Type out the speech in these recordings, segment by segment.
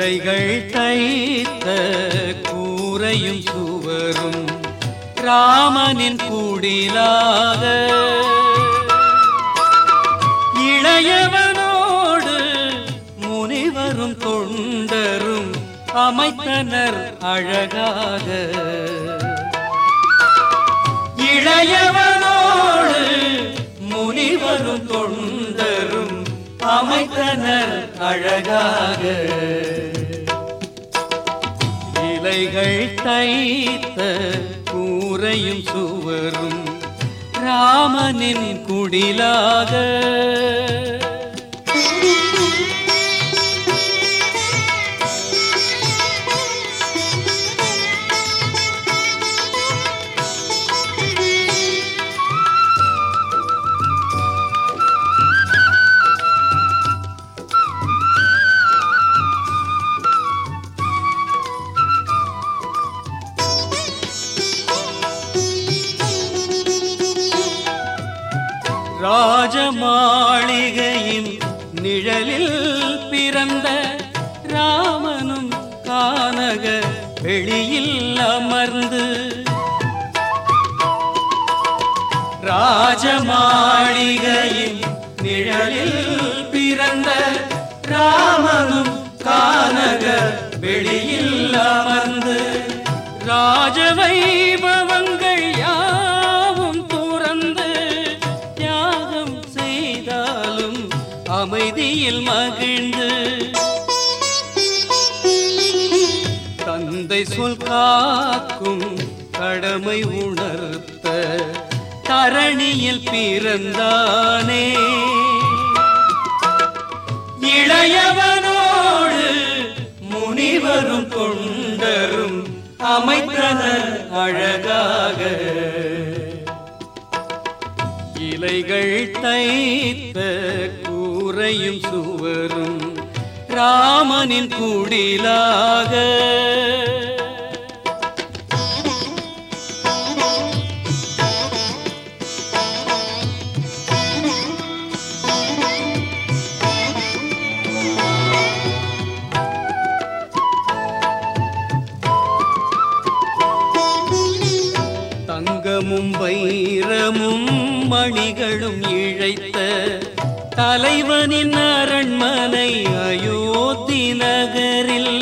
இலைகள் தைத்த கூரையும் சுவரும் ராமனின் குடிலாக இளையவனோடு முனிவரும் தொண்டரும் அமைத்தனர் அழகாக இளையவனோடு முனிவரும் தொண்டரும் அமைத்தனர் அழகாக இலைகள் தைத்த கூரையும் சுவரும் ராமனின் குடிலாக ராஜமாளிகையின் நிழலில் பிறந்த ராமனும் கானக வெளியில் அமர்ந்து ராஜமாளிகையின் நிழலில் பிறந்த ராமனும் கானக வெளியில் அமர்ந்து ராஜவைபவங்கள் யாவும் துறந்து தியாகம் செய்தாலும் அமைதியில் மகிழ்ந்து தந்தை சொல் காக்கும் கடமை உணர்த்த தரணியில் பிறந்தானே இளையவனோடு முனிவரும் தொண்டரும் அமைத்தனர் அழகாக இலைகள் தைத்த கூரையும் சுவரும் ராமனின் குடிலாக தங்கமும் வைரமும் மணிகளும் இழைத்த தலைவனின் அரண்மனை அயோத்தி நகரில்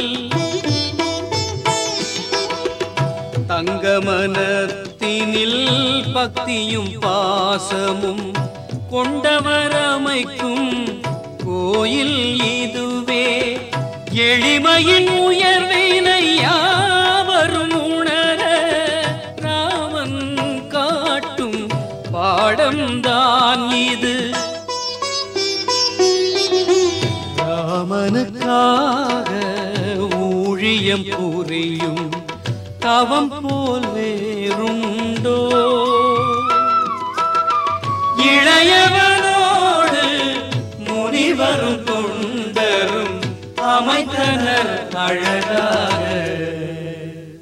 தங்கமனத்தினில் பக்தியும் பாசமும் கொண்டவர் அமைக்கும் கோயில் இதுவே எளிமையின் உயர்வினை யாவரும் உணர ராமன் காட்டும் பாடம்தான் இது ராமனுக்காக ஊழியம் புரியும் தவம் போல் வேறுண்டோ இளையவனோடு முனிவரும் தொண்டரும் அமைத்தனர் அழகா